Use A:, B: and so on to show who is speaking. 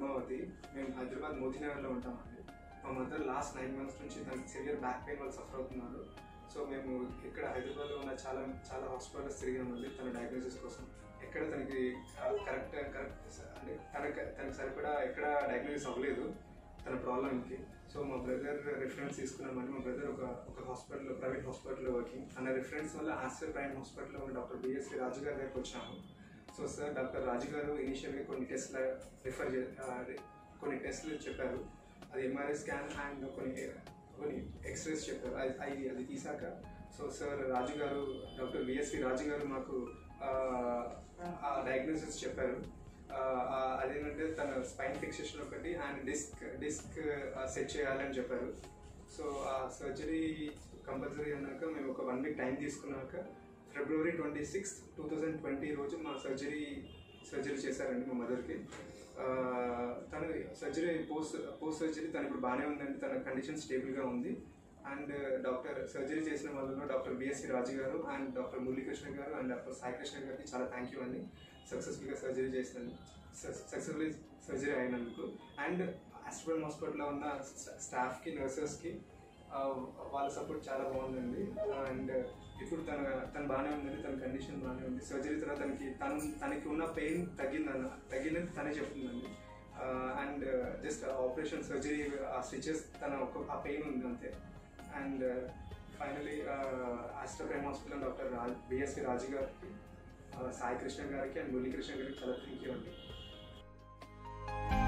A: పద్మావతి మేము హైదరాబాద్ మోతీనగర్లో ఉంటామండి మా మదర్ లాస్ట్ నైన్ మంత్స్ నుంచి తనకి సివియర్ బ్యాక్ పెయిన్ వల్ల సఫర్ అవుతున్నారు సో మేము ఇక్కడ హైదరాబాద్లో ఉన్న చాలా చాలా హాస్పిటల్స్ తిరిగామండి తన డయాగ్నోసిస్ కోసం ఎక్కడ తనకి కరెక్ట్ కరెక్ట్ అంటే తనకి తనకి సరిపడా ఎక్కడ డయాగ్నోసిస్ అవ్వలేదు తన ప్రాబ్లమ్కి సో మా బ్రదర్ రిఫరెన్స్ తీసుకున్నామని మా బ్రదర్ ఒక ఒక హాస్పిటల్ ప్రైవేట్ హాస్పిటల్లో వర్కింగ్ తన రిఫరెన్స్ వల్ల ఆస్టర్ ప్రైమ్ హాస్పిటల్లో ఉన్న డాక్టర్ బిఎస్వి రాజు గారి దగ్గరికి వచ్చాము సో సార్ డాక్టర్ రాజు గారు ఇనిషియల్గా కొన్ని టెస్ట్ల రిఫర్ చే ఆ, రి- కొన్ని టెస్ట్లు చెప్పారు అది ఎంఆర్ఐ స్కాన్ అండ్ కొన్ని కొన్ని ఎక్స్రేస్ చెప్పారు అది అది అది తీసాక సో సార్ రాజు గారు డాక్టర్ విఎస్వి రాజు గారు మాకు ఆ, ఆ డయాగ్నోసిస్ చెప్పారు ఆ, ఆ, అదేంటంటే తన స్పైన్ ఫిక్సేషన్ ఒకటి అండ్ డిస్క్ డిస్క్ సెట్ చేయాలని చెప్పారు సో ఆ సర్జరీ కంపల్సరీ అన్నాక మేము ఒక వన్ వీక్ టైం తీసుకున్నాక February twenty sixth two thousand twenty రోజు మా సర్జరీ సర్జరీ చేశారండి మా మదర్కి తను సర్జరీ పోస్ట్ పోస్ట్ సర్జరీ తను ఇప్పుడు బాగానే ఉందండి తన కండిషన్ స్టేబుల్గా ఉంది అండ్ డాక్టర్ సర్జరీ చేసిన వాళ్ళలో డాక్టర్ బిఎస్సి రాజు గారు అండ్ డాక్టర్ మురళీకృష్ణ గారు అండ్ డాక్టర్ సాయి కృష్ణ గారికి చాలా థ్యాంక్ యూ అండి సక్సెస్ఫుల్గా సర్జరీ చేసినందుకు సక్సెస్ఫుల్లీ సర్జరీ అయినందుకు అండ్ ఆస్ట్రల్ హాస్పిటల్లో ఉన్న స్టాఫ్కి నర్సెస్కి వాళ్ళ సపోర్ట్ చాలా బాగుందండి అండ్ ఇప్పుడు తన తను బాగానే ఉందండి తన కండిషన్ బాగానే ఉంది సర్జరీ తర్వాత తనకి తను తనకి ఉన్న పెయిన్ తగ్గిందన్న తగ్గిందని తనే చెప్తుందండి అండ్ జస్ట్ ఆపరేషన్ సర్జరీ ఆ స్టిచెస్ తన ఒక ఆ పెయిన్ ఉంది అంతే and finally Aster Prime hospital doctor Raj BSV Raju గారికి ఆ, సాయి కృష్ణ గారికి అండ్ మురళీ కృష్ణ గారికి చాలా థ్యాంక్ యూ అండి